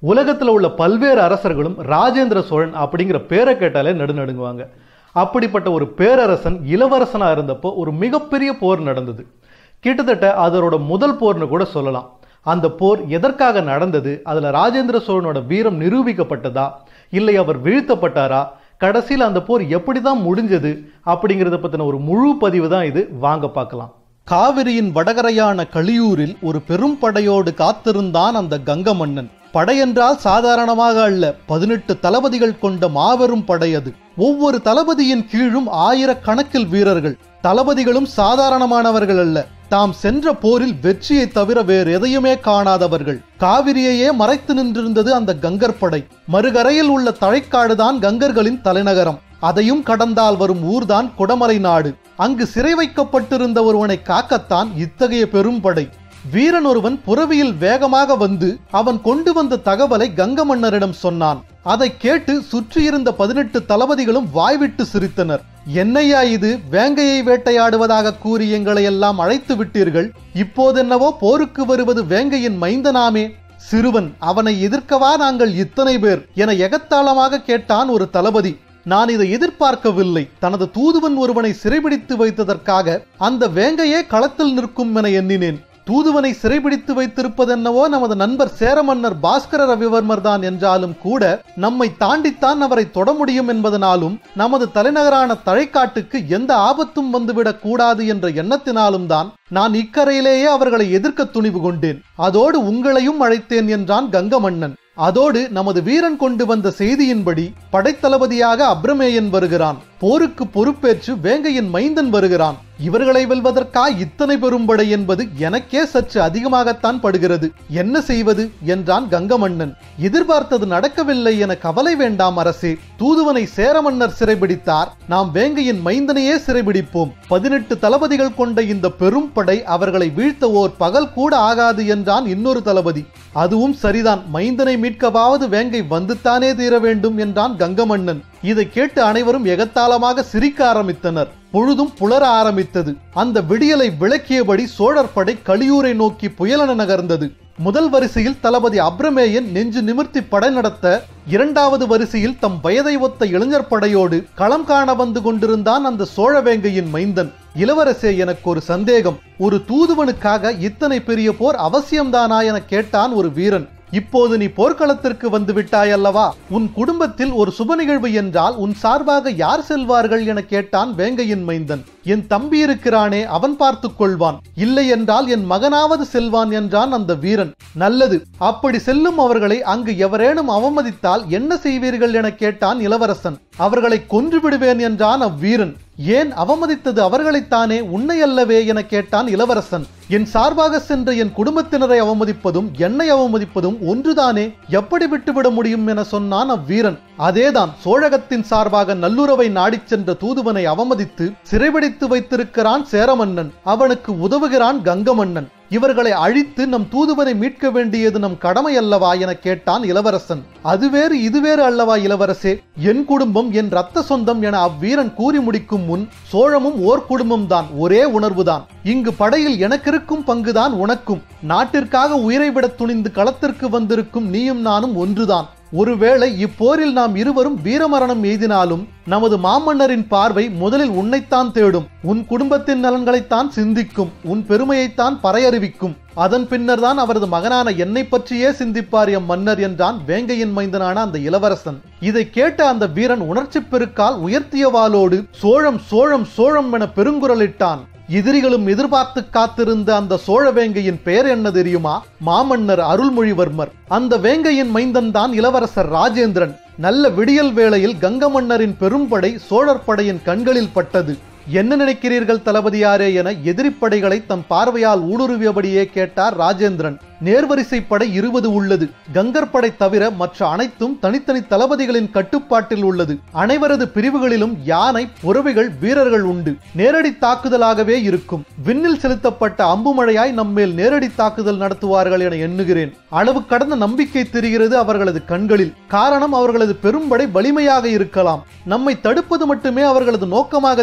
உலகத்துல உள்ள பல்வேறு அரசர்களும் ராஜேந்திர சோழன் அப்படிங்கிற பேரை கேட்டாலே நடுநடுங்குவாங்க அப்படிப்பட்ட ஒரு பேரரசன் இளவரசனா இருந்தப்போ ஒரு மிகப்பெரிய போர் நடந்தது கிட்டத்தட்ட அதனோட முதல் போர்னு கூட சொல்லலாம் அந்த போர் எதற்காக நடந்தது அதுல ராஜேந்திர சோழனோட வீரம் நிரூபிக்கப்பட்டதா இல்லை அவர் வீழ்த்தப்பட்டாரா கடைசியில் அந்த போர் எப்படி தான் முடிஞ்சது அப்படிங்கிறத பத்தின ஒரு முழு பதிவு தான் இது வாங்க பார்க்கலாம் காவிரியின் வடகரையான களியூரில் ஒரு பெரும் படையோடு காத்திருந்தான் அந்த கங்க மன்னன் படையென்றால் சாதாரணமாக அல்ல பதினெட்டு தளபதிகள் கொண்ட மாபெரும் படை அது ஒவ்வொரு தளபதியின் கீழும் ஆயிரக்கணக்கில் வீரர்கள் தளபதிகளும் சாதாரணமானவர்கள் அல்ல தாம் சென்ற போரில் வெற்றியை தவிர வேறு எதையுமே காணாதவர்கள் காவிரியையே மறைத்து நின்றிருந்தது அந்த கங்கர் படை மறுகரையில் உள்ள தழைக்காடுதான் கங்கர்களின் தலைநகரம் அதையும் கடந்தால் வரும் ஊர்தான் குடமலை நாடு அங்கு சிறை வைக்கப்பட்டிருந்த ஒருவனை காக்கத்தான் இத்தகைய பெரும்படை வீரன் ஒருவன் புறவியில் வேகமாக வந்து அவன் கொண்டு வந்த தகவலை கங்க மன்னரிடம் சொன்னான் அதை கேட்டு சுற்றியிருந்த பதினெட்டு தளபதிகளும் வாய்விட்டு சிரித்தனர் என்னையா இது வேங்கையை வேட்டையாடுவதாக கூறி எங்களை எல்லாம் அழைத்து விட்டீர்கள் இப்போதென்னவோ போருக்கு வருவது வேங்கையின் மைந்தனாமே சிறுவன் அவனை எதிர்க்கவா நாங்கள் இத்தனை பேர் என எகத்தாளமாக கேட்டான் ஒரு தளபதி நான் இதை எதிர்பார்க்கவில்லை தனது தூதுவன் ஒருவனை சிறைபிடித்து வைத்ததற்காக அந்த வேங்கையே களத்தில் நிற்கும் என எண்ணினேன் தூதுவனை சிறைபிடித்து வைத்திருப்பதென்னவோ நமது நண்பர் சேரமன்னர் பாஸ்கர ரவிவர்மர் தான் என்றாலும் கூட நம்மை தாண்டித்தான் அவரை தொட முடியும் என்பதனாலும் நமது தலைநகரான தழைக்காட்டுக்கு எந்த ஆபத்தும் வந்துவிடக் கூடாது என்ற எண்ணத்தினாலும் தான் நான் இக்கரையிலேயே அவர்களை எதிர்க்க துணிவு கொண்டேன் அதோடு உங்களையும் அழைத்தேன் என்றான் கங்க மன்னன் அதோடு நமது வீரன் கொண்டு வந்த செய்தியின்படி படைத்தளபதியாக அப்ரமேயன் வருகிறான் போருக்கு பொறுப்பேற்று வேங்கையின் மைந்தன் வருகிறான் இவர்களை வெல்வதற்கா இத்தனை பெரும்படை என்பது எனக்கே சற்று அதிகமாகத்தான் படுகிறது என்ன செய்வது என்றான் கங்கமன்னன் எதிர்பார்த்தது நடக்கவில்லை என கவலை வேண்டாம் அரசே தூதுவனை சேரமன்னர் சிறைபிடித்தார் நாம் வேங்கையின் மைந்தனையே சிறைபிடிப்போம் பதினெட்டு தளபதிகள் கொண்ட இந்த பெரும் படை அவர்களை வீழ்த்த ஓர் பகல் கூட ஆகாது என்றான் இன்னொரு தளபதி அதுவும் சரிதான் மைந்தனை மீட்கவாவது வேங்கை வந்துத்தானே தீர வேண்டும் என்றான் கங்கமன்னன் இதை கேட்டு அனைவரும் எகத்தாளமாக சிரிக்க ஆரம்பித்தனர் பொழுதும் புலர ஆரம்பித்தது அந்த விடியலை விளக்கியபடி சோழர் படை களியூரை நோக்கி புயலென நகர்ந்தது முதல் வரிசையில் தளபதி அப்ரமேயன் நெஞ்சு நிமிர்த்தி படை நடத்த இரண்டாவது வரிசையில் தம் வயதை ஒத்த இளைஞர் படையோடு களம் காண வந்து கொண்டிருந்தான் அந்த சோழவேங்கையின் மைந்தன் இளவரசே எனக்கு ஒரு சந்தேகம் ஒரு தூதுவனுக்காக இத்தனை பெரிய போர் அவசியம்தானா என கேட்டான் ஒரு வீரன் இப்போது நீ போர்க்களத்திற்கு வந்து விட்டாய் அல்லவா உன் குடும்பத்தில் ஒரு சுப நிகழ்வு என்றால் உன் சார்பாக யார் செல்வார்கள் என கேட்டான் வேங்கையின் மைந்தன் என் தம்பி இருக்கிறானே அவன் பார்த்துக் கொள்வான் இல்லை என்றால் என் மகனாவது செல்வான் என்றான் அந்த வீரன் நல்லது அப்படி செல்லும் அவர்களை அங்கு எவரேனும் அவமதித்தால் என்ன செய்வீர்கள் என கேட்டான் இளவரசன் அவர்களை கொன்று விடுவேன் என்றான் அவ்வீரன் ஏன் அவமதித்தது அவர்களைத்தானே உன்னை அல்லவே என கேட்டான் இளவரசன் என் சார்பாக சென்ற என் குடும்பத்தினரை அவமதிப்பதும் என்னை அவமதிப்பதும் ஒன்றுதானே எப்படி விட்டுவிட முடியும் என சொன்னான் அவ்வீரன் அதேதான் சோழகத்தின் சார்பாக நல்லுறவை நாடிச் சென்ற தூதுவனை அவமதித்து சிறைபிடித்து வைத்திருக்கிறான் சேரமன்னன் அவனுக்கு உதவுகிறான் கங்கமன்னன் இவர்களை அழித்து நம் தூதுவனை மீட்க வேண்டியது நம் கடமை அல்லவா என கேட்டான் இளவரசன் அது வேறு இது வேறு அல்லவா இளவரசே என் குடும்பம் என் ரத்த சொந்தம் என அவ்வீரன் கூறி முடிக்கும் முன் சோழமும் ஓர் குடும்பம் தான் ஒரே உணர்வுதான் இங்கு படையில் எனக்கிருக்கும் பங்குதான் உனக்கும் நாட்டிற்காக உயிரை விட துணிந்து களத்திற்கு வந்திருக்கும் நீயும் நானும் ஒன்றுதான் ஒருவேளை இப்போரில் நாம் இருவரும் வீரமரணம் எய்தினாலும் நமது மாமன்னரின் பார்வை முதலில் உன்னைத்தான் தேடும் உன் குடும்பத்தின் நலன்களைத்தான் சிந்திக்கும் உன் பெருமையைத்தான் பறையறிவிக்கும் அதன் பின்னர் தான் அவரது மகனான என்னை பற்றியே சிந்திப்பார் எம் மன்னர் என்றான் வேங்கையின் மைந்தனான அந்த இளவரசன் இதை கேட்ட அந்த வீரன் உணர்ச்சி பெருக்கால் உயர்த்திய வாளோடு சோழம் சோழம் சோழம் என பெருங்குரலிட்டான் எதிரிகளும் எதிர்பார்த்து காத்திருந்த அந்த சோழ வேங்கையின் பெயர் என்ன தெரியுமா மாமன்னர் அருள்மொழிவர்மர் அந்த வேங்கையின் மைந்தன் தான் இளவரசர் ராஜேந்திரன் நல்ல விடியல் வேளையில் கங்க மன்னரின் பெரும்படை சோழர் படையின் கண்களில் பட்டது என்ன நினைக்கிறீர்கள் தளபதியாரே என எதிரிப்படைகளை தம் பார்வையால் ஊடுருவியபடியே கேட்டார் ராஜேந்திரன் நேர்வரிசை படை இருபது உள்ளது கங்கர் படை தவிர மற்ற அனைத்தும் தனித்தனி தளபதிகளின் கட்டுப்பாட்டில் உள்ளது அனைவரது பிரிவுகளிலும் யானை புறவிகள் வீரர்கள் உண்டு நேரடி தாக்குதலாகவே இருக்கும் விண்ணில் செலுத்தப்பட்ட அம்புமழையாய் நம்மேல் நேரடி தாக்குதல் நடத்துவார்கள் என எண்ணுகிறேன் அளவு கடந்த நம்பிக்கை தெரிகிறது அவர்களது கண்களில் காரணம் அவர்களது பெரும்படை வலிமையாக இருக்கலாம் நம்மை தடுப்பது மட்டுமே அவர்களது நோக்கமாக தெரியவில்லை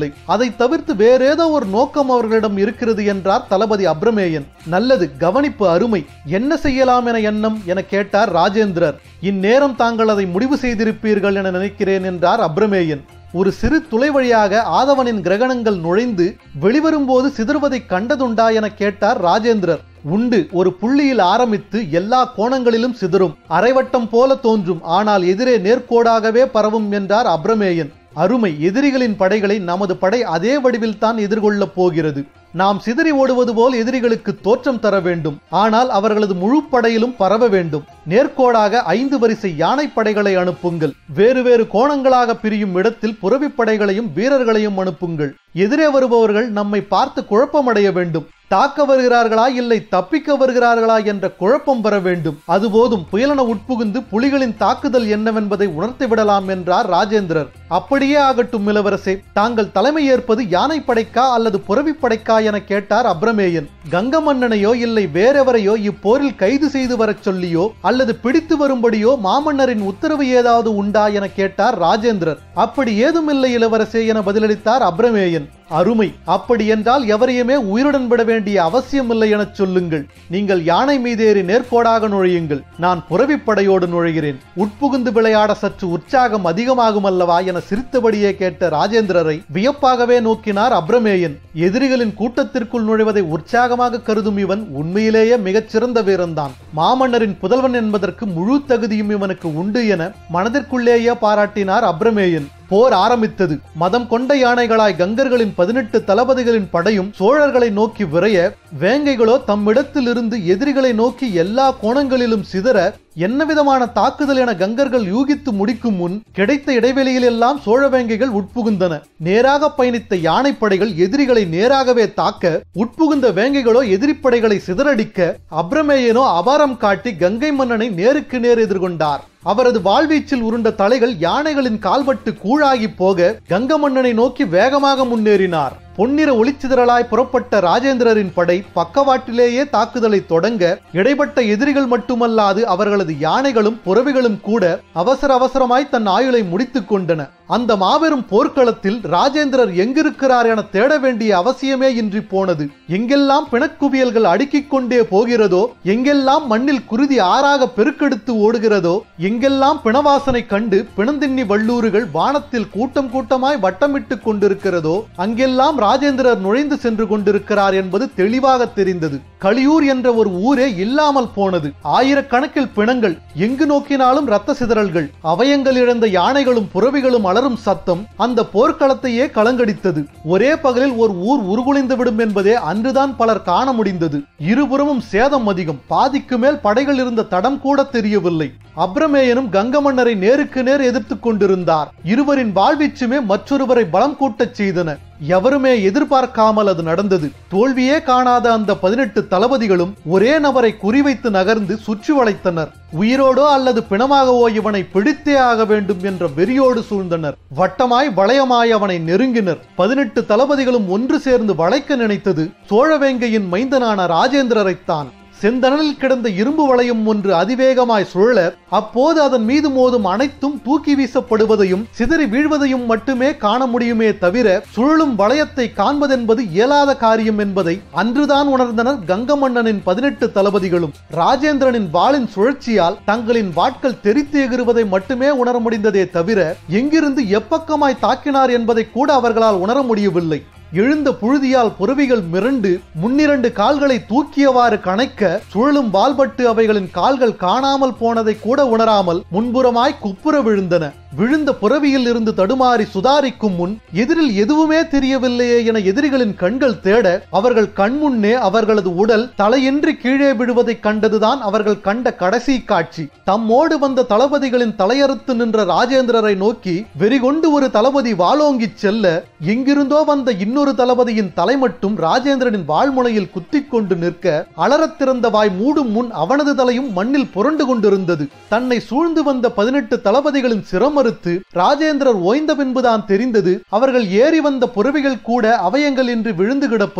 தெரியவில்லை அதை தவிர்த்து வேறேதோ ஒரு நோக்கம் அவர்களிடம் இருக்கிறது என்றார் தளபதி அப்ரமேயன் நல்லது கவனிப்பு அருமை என்ன செய்யலாம் என எண்ணம் என கேட்டார் ராஜேந்திரர் இந்நேரம் தாங்கள் அதை முடிவு செய்திருப்பீர்கள் என நினைக்கிறேன் என்றார் அப்ரமேயன் ஒரு சிறு துளை வழியாக ஆதவனின் கிரகணங்கள் நுழைந்து வெளிவரும்போது சிதறுவதை கண்டதுண்டா என கேட்டார் ராஜேந்திரர் உண்டு ஒரு புள்ளியில் ஆரம்பித்து எல்லா கோணங்களிலும் சிதறும் அரைவட்டம் போல தோன்றும் ஆனால் எதிரே நேர்கோடாகவே பரவும் என்றார் அப்ரமேயன் அருமை எதிரிகளின் படைகளை நமது படை அதே வடிவில் தான் எதிர்கொள்ளப் போகிறது நாம் சிதறி ஓடுவது போல் எதிரிகளுக்கு தோற்றம் தர வேண்டும் ஆனால் அவர்களது முழு படையிலும் பரவ வேண்டும் நேர்கோடாக ஐந்து வரிசை யானை படைகளை அனுப்புங்கள் வேறு வேறு கோணங்களாக பிரியும் இடத்தில் புறவிப் படைகளையும் வீரர்களையும் அனுப்புங்கள் எதிரே வருபவர்கள் நம்மை பார்த்து குழப்பமடைய வேண்டும் தாக்க வருகிறார்களா இல்லை தப்பிக்க வருகிறார்களா என்ற குழப்பம் வர வேண்டும் அது போதும் புயலென உட்புகுந்து புலிகளின் தாக்குதல் என்னவென்பதை உணர்த்தி விடலாம் என்றார் ராஜேந்திரர் அப்படியே ஆகட்டும் இளவரசே தாங்கள் தலைமை ஏற்பது யானை படைக்கா அல்லது புறவி படைக்கா என கேட்டார் அப்ரமேயன் கங்க மன்னனையோ இல்லை வேறெவரையோ இப்போரில் கைது செய்து வரச் சொல்லியோ அல்லது பிடித்து வரும்படியோ மாமன்னரின் உத்தரவு ஏதாவது உண்டா என கேட்டார் ராஜேந்திரர் அப்படி ஏதுமில்லை இளவரசே என பதிலளித்தார் அப்ரமேயன் அருமை அப்படி என்றால் எவரையுமே உயிருடன் விட வேண்டிய அவசியமில்லை எனச் சொல்லுங்கள் நீங்கள் யானை மீதேறி நேர்கோடாக நுழையுங்கள் நான் புறவிப் படையோடு நுழைகிறேன் உட்புகுந்து விளையாட சற்று உற்சாகம் அதிகமாகும் அல்லவா என சிரித்தபடியே கேட்ட ராஜேந்திரரை வியப்பாகவே நோக்கினார் அப்ரமேயன் எதிரிகளின் கூட்டத்திற்குள் நுழைவதை உற்சாகமாக கருதும் இவன் உண்மையிலேயே மிகச் சிறந்த வீரன்தான் மாமன்னரின் புதல்வன் என்பதற்கு முழு தகுதியும் இவனுக்கு உண்டு என மனதிற்குள்ளேயே பாராட்டினார் அப்ரமேயன் போர் ஆரம்பித்தது மதம் கொண்ட யானைகளாய் கங்கர்களின் பதினெட்டு தளபதிகளின் படையும் சோழர்களை நோக்கி விரைய வேங்கைகளோ தம்மிடத்தில் இருந்து எதிரிகளை நோக்கி எல்லா கோணங்களிலும் சிதற என்ன விதமான தாக்குதல் என கங்கர்கள் யூகித்து முடிக்கும் முன் கிடைத்த இடைவெளியில் எல்லாம் சோழ வேங்கைகள் உட்புகுந்தன நேராக பயணித்த யானைப்படைகள் எதிரிகளை நேராகவே தாக்க உட்புகுந்த வேங்கைகளோ எதிரிப்படைகளை சிதறடிக்க அப்ரமேயனோ அபாரம் காட்டி கங்கை மன்னனை நேருக்கு நேர் எதிர்கொண்டார் அவரது வாழ்வீச்சில் உருண்ட தலைகள் யானைகளின் கால்பட்டு கூழாகி போக கங்க மன்னனை நோக்கி வேகமாக முன்னேறினார் பொன்னிற ஒளிச்சிதறலாய் புறப்பட்ட ராஜேந்திரரின் படை பக்கவாட்டிலேயே தாக்குதலை தொடங்க இடைப்பட்ட எதிரிகள் மட்டுமல்லாது அவர்களது யானைகளும் புறவிகளும் கூட அவசர அவசரமாய் தன் ஆயுளை முடித்துக் கொண்டன அந்த மாபெரும் போர்க்களத்தில் ராஜேந்திரர் எங்கிருக்கிறார் என தேட வேண்டிய அவசியமே இன்றி போனது எங்கெல்லாம் பிணக்குவியல்கள் அடுக்கிக் கொண்டே போகிறதோ எங்கெல்லாம் மண்ணில் குருதி ஆறாக பெருக்கெடுத்து ஓடுகிறதோ எங்கெல்லாம் பிணவாசனை கண்டு பிணந்தின்னி வள்ளூறுகள் வானத்தில் கூட்டம் கூட்டமாய் வட்டமிட்டுக் கொண்டிருக்கிறதோ அங்கெல்லாம் ராஜேந்திரர் நுழைந்து சென்று கொண்டிருக்கிறார் என்பது தெளிவாக தெரிந்தது களியூர் என்ற ஒரு ஊரே இல்லாமல் போனது ஆயிரக்கணக்கில் பிணங்கள் எங்கு நோக்கினாலும் இரத்த சிதறல்கள் அவயங்கள் இழந்த யானைகளும் புறவிகளும் அலறும் சத்தம் அந்த போர்க்களத்தையே கலங்கடித்தது ஒரே பகலில் ஒரு ஊர் உருகுலைந்து விடும் என்பதே அன்றுதான் பலர் காண முடிந்தது இருபுறமும் சேதம் அதிகம் பாதிக்கு மேல் படைகள் இருந்த தடம் கூட தெரியவில்லை அப்ரமேயனும் கங்க மன்னரை நேருக்கு நேர் எதிர்த்துக் கொண்டிருந்தார் இருவரின் வாழ்வீச்சுமே மற்றொருவரை பலம் கூட்டச் செய்தன எவருமே எதிர்பார்க்காமல் அது நடந்தது தோல்வியே காணாத அந்த பதினெட்டு தளபதிகளும் ஒரே நபரை குறிவைத்து நகர்ந்து சுற்றி வளைத்தனர் உயிரோடோ அல்லது பிணமாகவோ இவனை பிடித்தே ஆக வேண்டும் என்ற வெறியோடு சூழ்ந்தனர் வட்டமாய் வளையமாய் அவனை நெருங்கினர் பதினெட்டு தளபதிகளும் ஒன்று சேர்ந்து வளைக்க நினைத்தது சோழவேங்கையின் மைந்தனான ராஜேந்திரரைத்தான் செந்தணலில் கிடந்த இரும்பு வளையம் ஒன்று அதிவேகமாய் சுழல அப்போது அதன் மீது மோதும் அனைத்தும் தூக்கி வீசப்படுவதையும் சிதறி வீழ்வதையும் மட்டுமே காண முடியுமே தவிர சுழலும் வளையத்தை காண்பதென்பது இயலாத காரியம் என்பதை அன்றுதான் உணர்ந்தனர் கங்க மன்னனின் பதினெட்டு தளபதிகளும் ராஜேந்திரனின் வாளின் சுழற்சியால் தங்களின் வாட்கள் தெரித்து எகிறுவதை மட்டுமே உணர முடிந்ததே தவிர எங்கிருந்து எப்பக்கமாய் தாக்கினார் என்பதை கூட அவர்களால் உணர முடியவில்லை எழுந்த புழுதியால் புறவிகள் மிரண்டு முன்னிரண்டு கால்களை தூக்கியவாறு கணைக்க சுழலும் வால்பட்டு அவைகளின் கால்கள் காணாமல் போனதை கூட உணராமல் முன்புறமாய் குப்புற விழுந்தன விழுந்த புறவியில் இருந்து தடுமாறி சுதாரிக்கும் முன் எதிரில் எதுவுமே தெரியவில்லையே என எதிரிகளின் கண்கள் தேட அவர்கள் கண்முன்னே அவர்களது உடல் தலையின்றி கீழே விழுவதைக் கண்டதுதான் அவர்கள் கண்ட கடைசி காட்சி தம்மோடு வந்த தளபதிகளின் தலையறுத்து நின்ற ராஜேந்திரரை நோக்கி வெறிகொண்டு ஒரு தளபதி வாளோங்கிச் செல்ல எங்கிருந்தோ வந்த இன்னொரு தளபதியின் தலை மட்டும் ராஜேந்திரனின் வாழ்முனையில் குத்திக் கொண்டு நிற்க அலறத் திறந்த வாய் மூடும் முன் அவனது தலையும் மண்ணில் புரண்டு கொண்டிருந்தது தன்னை சூழ்ந்து வந்த பதினெட்டு தளபதிகளின் சிரமறுத்து ராஜேந்திரர் ஓய்ந்த பின்புதான் தெரிந்தது அவர்கள் ஏறி வந்த புறவிகள் கூட அவயங்கள் இன்றி விழுந்து கிடப்பது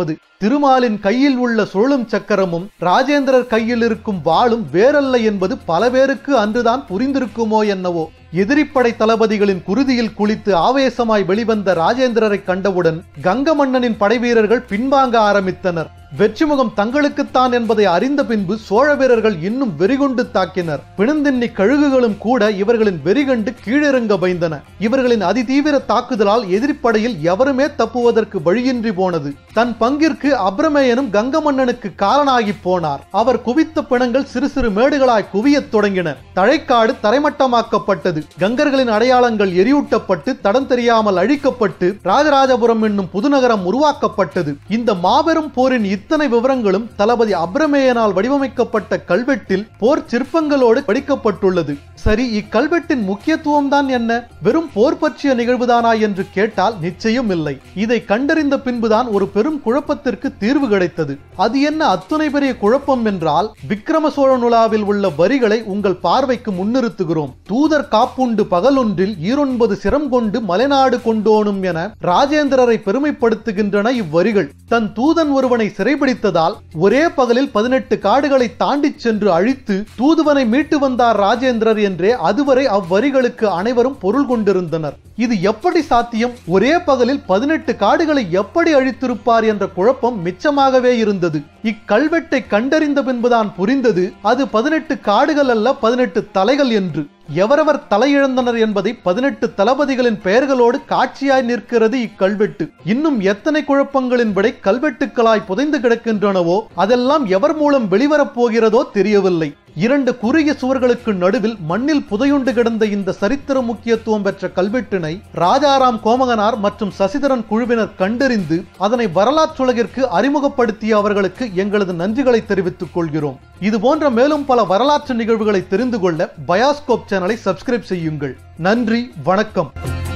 திருமாலின் கையில் உள்ள சுழலும் சக்கரமும் ராஜேந்திரர் கையில் இருக்கும் வாளும் வேறல்ல என்பது பல பேருக்கு அன்றுதான் புரிந்திருக்குமோ என்னவோ எதிரிப்படை தளபதிகளின் குருதியில் குளித்து ஆவேசமாய் வெளிவந்த ராஜேந்திரரை கண்டவுடன் கங்க மன்னனின் படைவீரர்கள் பின்வாங்க ஆரம்பித்தனர் வெற்றிமுகம் தங்களுக்குத்தான் என்பதை அறிந்த பின்பு சோழ வீரர்கள் இன்னும் வெறிகொண்டு தாக்கினர் பிணந்தின்னி கழுகுகளும் கூட இவர்களின் வெறிகண்டு கீழிறங்க பயந்தன இவர்களின் அதிதீவிர தாக்குதலால் எதிரிப்படையில் எவருமே தப்புவதற்கு வழியின்றி போனது தன் பங்கிற்கு அப்ரமேயனும் கங்க மன்னனுக்கு காரணாகி போனார் அவர் குவித்த பிணங்கள் சிறு சிறு மேடுகளாய் குவியத் தொடங்கின தழைக்காடு தரைமட்டமாக்கப்பட்டது கங்கர்களின் அடையாளங்கள் எரியூட்டப்பட்டு தடம் தெரியாமல் அழிக்கப்பட்டு ராஜராஜபுரம் என்னும் புதுநகரம் உருவாக்கப்பட்டது இந்த மாபெரும் போரின் இத்தனை விவரங்களும் தளபதி அப்ரமேயனால் வடிவமைக்கப்பட்ட கல்வெட்டில் போர் சிற்பங்களோடு படிக்கப்பட்டுள்ளது சரி இக்கல்வெட்டின் முக்கியத்துவம் தான் என்ன வெறும் போர் பற்றிய நிகழ்வுதானா என்று கேட்டால் நிச்சயம் இல்லை இதை கண்டறிந்த பின்புதான் ஒரு பெரும் குழப்பத்திற்கு தீர்வு கிடைத்தது அது என்ன அத்துணை பெரிய குழப்பம் என்றால் விக்ரம சோழ நுலாவில் உள்ள வரிகளை உங்கள் பார்வைக்கு முன்னிறுத்துகிறோம் தூதர் காப்புண்டு பகலொன்றில் ஈரொன்பது சிரம் கொண்டு மலைநாடு கொண்டோனும் என ராஜேந்திரரை பெருமைப்படுத்துகின்றன இவ்வரிகள் தன் தூதன் ஒருவனை சிறைபிடித்ததால் ஒரே பகலில் பதினெட்டு காடுகளை தாண்டிச் சென்று அழித்து தூதுவனை மீட்டு வந்தார் ராஜேந்திரர் என்றே அதுவரை அவ்வரிகளுக்கு அனைவரும் பொருள் கொண்டிருந்தனர் இது எப்படி சாத்தியம் ஒரே பகலில் பதினெட்டு காடுகளை எப்படி அழித்திருப்பார் என்ற குழப்பம் மிச்சமாகவே இருந்தது இக்கல்வெட்டை கண்டறிந்த பின்புதான் புரிந்தது அது பதினெட்டு காடுகள் அல்ல பதினெட்டு தலைகள் என்று எவரவர் தலையிழந்தனர் என்பதை பதினெட்டு தளபதிகளின் பெயர்களோடு காட்சியாய் நிற்கிறது இக்கல்வெட்டு இன்னும் எத்தனை குழப்பங்களின் விடை கல்வெட்டுக்களாய் புதைந்து கிடக்கின்றனவோ அதெல்லாம் எவர் மூலம் வெளிவரப் போகிறதோ தெரியவில்லை இரண்டு குறுகிய சுவர்களுக்கு நடுவில் மண்ணில் புதையுண்டு கிடந்த இந்த சரித்திர முக்கியத்துவம் பெற்ற கல்வெட்டினை ராஜாராம் கோமகனார் மற்றும் சசிதரன் குழுவினர் கண்டறிந்து அதனை வரலாற்றுலகிற்கு அறிமுகப்படுத்திய அவர்களுக்கு எங்களது நன்றிகளை தெரிவித்துக் கொள்கிறோம் இது போன்ற மேலும் பல வரலாற்று நிகழ்வுகளை தெரிந்து கொள்ள பயாஸ்கோப் சேனலை சப்ஸ்கிரைப் செய்யுங்கள் நன்றி வணக்கம்